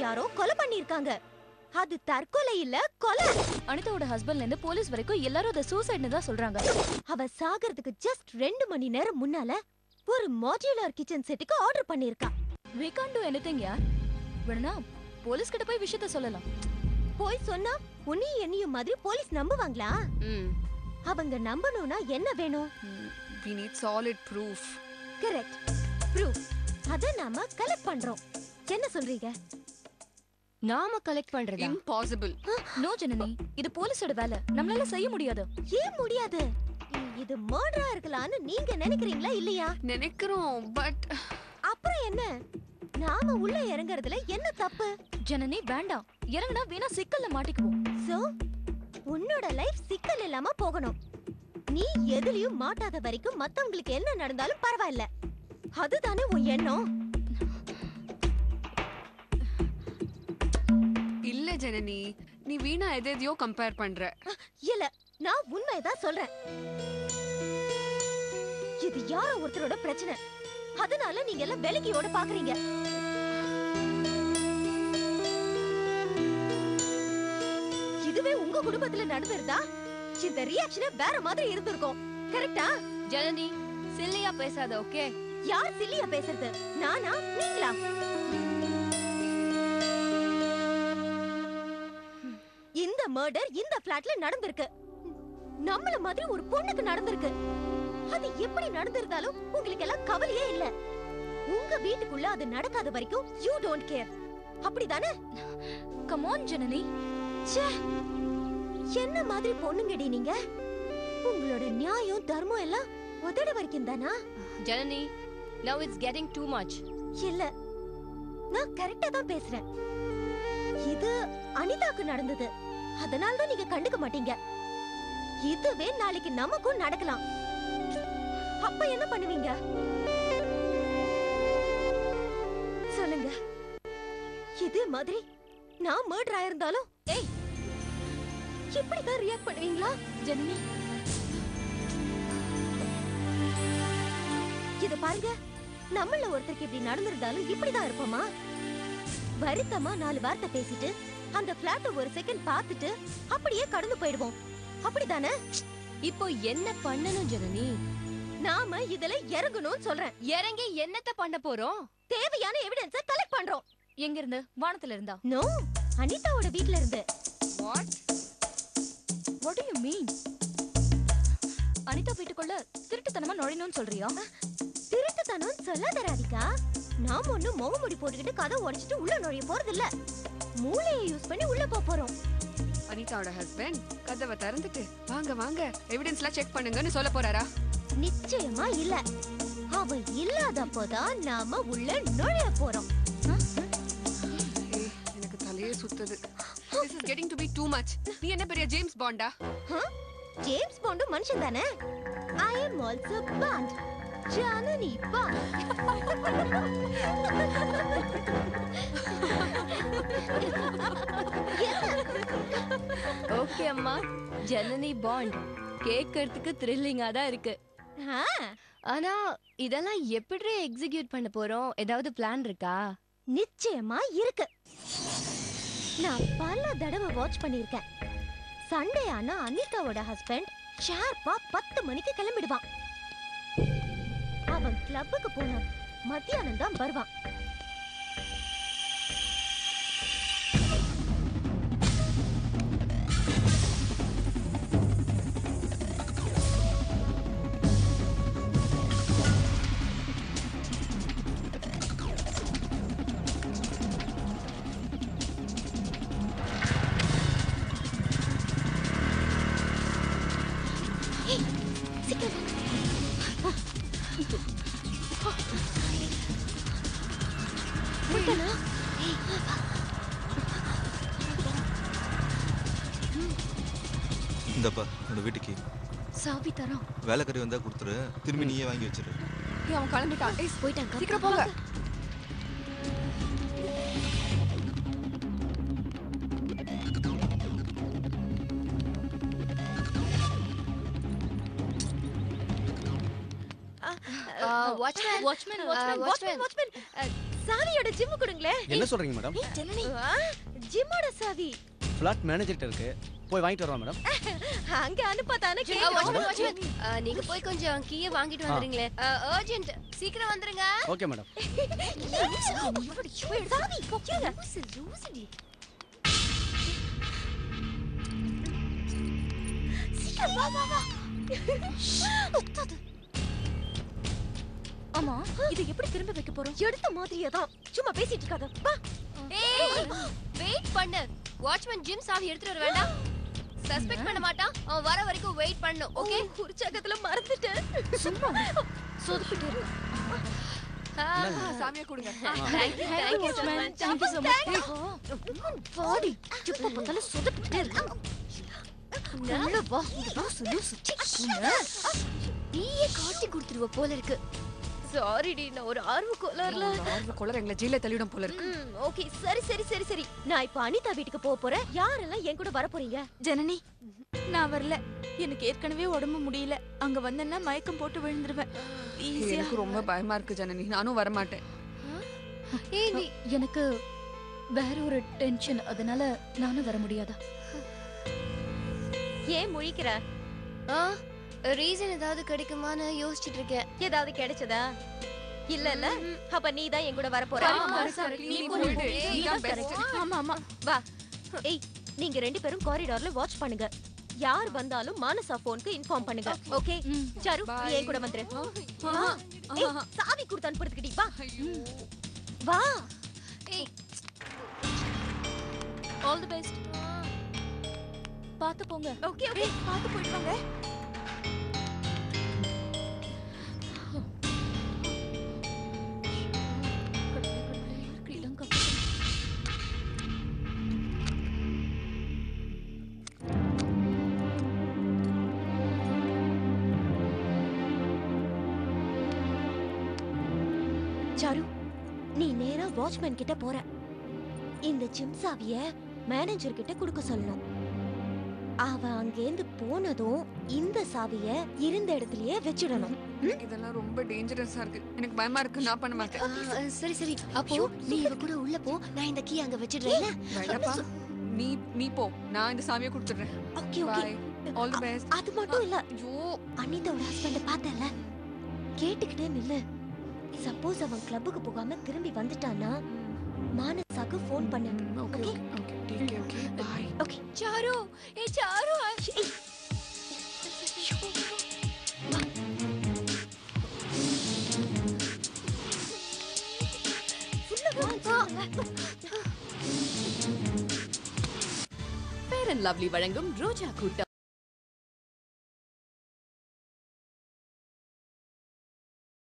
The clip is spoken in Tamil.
யாரோ கொலை பண்ணிருக்காங்க அது தற்கொலை இல்ல கொலை அனிதாவோட ஹஸ்பண்ட்ல இருந்து போலீஸ் வரைக்கும் எல்லாரும் அதை சூசைட்னு தான் சொல்றாங்க அவ சாகிறதுக்கு ஜஸ்ட் ரெண்டு மணி நேரம் முன்னால ஒரு மாடுலர் கிச்சன் செட்டுக்கு ஆர்டர் பண்ணிருக்கா we can't do anything யார் வேணும்னா போலீஸ் கிட்ட போய் விஷயத்த சொல்லலாம் போய் சொன்னா உன்னையும் என்னையும் மாதிரி போலீஸ் நம்புவாங்களா ம் அவங்க நம்பணும்னா என்ன வேணும் we need solid proof correct proof அத நாம கலெக்ட் பண்றோம் என்ன சொல்றீங்க நாம கலெக்ட் பண்றதா இம்பாசிபிள் நோ ஜனனி இது போலீஸோட வேலை நம்மளால செய்ய முடியாது ஏன் முடியாது இ- இது மர்டரா இருக்கலாம்னு நீங்க நினைக்கிறீங்களா இல்லையா நினைக்கிறோம் பட் அப்புறம் என்ன நாம உள்ள இறங்குறதுல என்ன தப்பு ஜனனி வேண்டாம் இறங்குனா வீணா சிக்கல்ல மாட்டிக்குவோம் சோ உன்னோட லைஃப் சிக்கல் இல்லாம போகணும் நீ எதுலயும் மாட்டாத வரைக்கும் மத்தவங்களுக்கு என்ன நடந்தாலும் பரவாயில்ல அதுதானே உன் எண்ணம் இல்ல ஜனனி நீ வீணா எது எதையோ கம்பேர் பண்ற இல்ல நான் உண்மையதான் சொல்றேன் இது யாரோ ஒருத்தரோட பிரச்சனை அதனால நீங்க எல்லாம் விலகியோட பாக்குறீங்க இதுவே உங்க குடும்பத்துல நடந்திருந்தா இந்த ரியாக்ஷனே வேற மாதிரி இருந்திருக்கும் கரெக்டா ஜனனி சில்லியா பேசாத ஓகே யார் சில்லியா பேசுறது நானா நீங்களா இந்த மர்டர் இந்த பிளாட்ல நடந்திருக்கு நம்மள மாதிரி ஒரு பொண்ணுக்கு நடந்திருக்கு அது எப்படி நடந்திருந்தாலும் உங்களுக்கு எல்லாம் கவலையே இல்ல உங்க வீட்டுக்குள்ள அது நடக்காத வரைக்கும் யூ டோன்ட் கேர் அப்படிதானே கமான் ஜனனி ச்சே என்ன மாதிரி பொண்ணுங்கடி நீங்க உங்களோட நியாயம் தர்மம் எல்லாம் உதட வரைக்கும் தானா Janani now it's getting too much இல்ல நான் கரெக்டா தான் பேசுறேன் இது அனிதாக்கு நடந்தது அதனால தான் நீங்க கண்டுக்க மாட்டீங்க இதுவே நாளைக்கு நமக்கும் நடக்கலாம் அப்ப என்ன பண்ணுவீங்க சொல்லுங்க இதே மாதிரி நான் மர்டர் ஆயிருந்தாலும் ஏய் இப்படிதான் ரியாக்ட் பண்ணுவீங்களா ஜனனி இத பாருங்க நம்மள ஒருத்தருக்கு இப்படி நடந்திருந்தாலும் இப்படிதான் இருப்போமா வருத்தமா நாலு வார்த்தை பேசிட்டு அந்த பிளாட்ட ஒரு செகண்ட் பார்த்துட்டு அப்படியே கடந்து போயிடுவோம் அப்படிதானே இப்போ என்ன பண்ணணும் ஜனனி நாம இதுல இறங்கணும்னு சொல்றேன் இறங்கி என்னத்த பண்ண போறோம் தேவையான எவிடன்ஸ கலெக்ட் பண்றோம் எங்க இருந்து வானத்துல இருந்தா நோ அனிதாவோட வீட்ல இருந்து what what do you mean Anitha வீட்டுக்குள்ள திருட்டுத்தனமா நுழையணும்னு சொல்றியா திருட்டுத்தனம் சொல்லாத ராதிகா நாம ஒண்ணும் முகமுடி போட்டுக்கிட்டு கதை உடைச்சிட்டு உள்ள நுழைய போறது இல்ல மூளையை யூஸ் பண்ணி உள்ள போப் போறோம் அனிதாவோட ஹஸ்பண்ட் கதவை திறந்துட்டு வாங்க வாங்க எவிடன்ஸ்லாம் செக் பண்ணுங்கன்னு சொல்ல போறாரா நிச்சயமா இல்ல அவ இல்லாதப்போதான் நாம உள்ள நுழைய போறோம் ஏய், எனக்கு தலையே சுத்துது this is getting to be too much நீ என்ன பெரிய ஜேம்ஸ் பாண்டா Huh? ஜேம்ஸ் பாண்டு மனுஷன் தானே I am also bond Janani bond okay அம்மா ஜனனி பாண்ட் கேட்கறதுக்கு த்ரில்லிங்கா தான் இருக்கு ஆ, ஆனா இதெல்லாம் எப்படி எக்ஸிக்யூட் பண்ண போறோம் ஏதாவது பிளான் இருக்கா நிச்சயமா இருக்கு நான் பல தடவை வாட்ச் பண்ணிருக்கேன் சண்டே ஆனா அனிதாவோட ஹஸ்பண்ட் ஷார்ப்பா பத்து மணிக்கு கிளம்பிடுவான் அவன் கிளப்புக்கு போன மத்தியானம் தான் வருவான் ஏய், சீக்கிரம் வா. போயிட்டானா? ஏய், வா. இந்தப்பா உன்னோட வீட்டுக்கு சாவி தரோம் வேலைக்கறி வந்தா கொடுத்துரு திரும்பி நீயே வாங்கி வச்சிரு ஏய், அவன் கிளம்பிட்டான் ஏய், போயிட்டாங்க சீக்கிரம் போங்க watchman watchman Uh, watchman watchman. Watchman சாவியோட ஜிம் கொடுங்களே என்ன சொல்றீங்க மேடம் ஜிம்மோட சாவி ஃபிளாட் மேனேஜர்கிட்ட இருக்கு போய் வாங்கிட்டு வரவா மேடம் அங்க அனுப்பா தானே ஆ, watchman, watchman. ஆ, நீங்க போய் கொஞ்சம் கீயை வாங்கிட்டு வந்துருங்களே அர்ஜென்ட் சீக்கிரம் வந்துருங்க ஓகே மேடம் சாவி இருங்க. சீக்கிரம் வா வா வா ஆமா இதை எப்படி திரும்ப வைக்க போறோம் எடுத்த மாதிரியே தான் சும்மா பேசிட்டு இருக்காத வா ஏய் வெயிட் பண்ணு வாட்ச்மேன் ஜிம் சாவி எடுத்துட்டு வர வேண்டாம் சஸ்பெக்ட் பண்ண மாட்டான் அவன் வர வரைக்கும் வெயிட் பண்ணணும் ஓகே ஓகே உற்சாகத்துல மறந்துட்டேன் சும்மா சொதப்பிட்டு இருக்கு சாமியை கொடுங்க thank you thank you so much thank you so much பாடி எப்ப பார்த்தாலும் சொதப்பிட்டே இருக்கான் உள்ள வா இங்க வா சொல்லு நீயே காட்டி கொடுத்துருவ போல இருக்கு சாரிடி நான் ஒரு ஆர்வ கோளாறுல ஆர்வ கொலர் எங்களை ஜெயில தள்ளிடும் போல இருக்கு ம் ஓகே சரி சரி சரி சரி நான் இப்ப அனிதா வீட்டுக்கு போக போறேன் யாரெல்லாம் என் கூட வர போறீங்க ஜனனி நான் வரல எனக்கு ஏற்கனவே உடம்பு முடியல அங்க வந்தேன்னா மயக்கம் போட்டு விழுந்துருவேன் ஈஸியா எனக்கு ரொம்ப பயமா இருக்கு ஜனனி நானும் வர மாட்டேன் ஏய் நீ எனக்கு வேற ஒரு டென்ஷன் அதனால நானும் வர முடியாதா ஏன் முழிக்கிற ஆ ரீசன் ஏதாவது கிடைக்குமான்னு யோசிச்சிட்டு இருக்கேன் ஏதாவது கிடைச்சதா இல்ல இல்ல அப்ப நீ தான் என் கூட வர போற நீ போயிடு. நீ தான் best. ஆமா ஆமா வா ஏய் நீங்க ரெண்டு பேரும் காரிடார்ல வாட்ச் பண்ணுங்க யார் வந்தாலும் மானசா போனுக்கு இன்ஃபார்ம் பண்ணுங்க ஓகே சாரு நீ என் கூட வந்துரு வா. ஏய் சாவி கொடுத்து அனுப்புறதுக்கு வா வா ஏய் ஆல் தி பெஸ்ட் பாத்து போங்க ஓகே ஓகே பாத்து போயிட்டு வாங்க ஸ்ரீலங்கா சாரு நீ நேரா வாட்ச்மேன் கிட்ட போற இந்த ஜிம் சாவிய மேனேஜர் கிட்ட கொடுக்க சொல்லணும் அவ அங்கேந்து போனதும் இந்த சாவிய இருந்த இடத்துலயே வச்சிடணும் இதெல்லாம் ரொம்ப டேஞ்சரஸா இருக்கு எனக்கு பயமா இருக்கு நான் பண்ண மாட்டேன் ஆ, சரி சரி அப்போ நீ இவ கூட உள்ள போ நான் இந்த கீ அங்க வச்சிடுறேன் வேண்டாப்பா நீ நீ போ நான் இந்த சாமியை கொடுத்துடுறேன் okay okay bye all the best அது மட்டும் இல்ல ஐயோ அனிதாவோட ஹஸ்பண்ட பார்த்தல கேட்டுக்கிட்டே நில்லு சப்போஸ் அவன் கிளப்புக்கு போகாம திரும்பி வந்துட்டான்னா மானசாக்கு ஃபோன் பண்ணு okay okay okay take care okay bye okay Charu ஏ சாரு ஃபேர் அண்ட் லவ்லி வழங்கும் ரோஜா கூட்டம்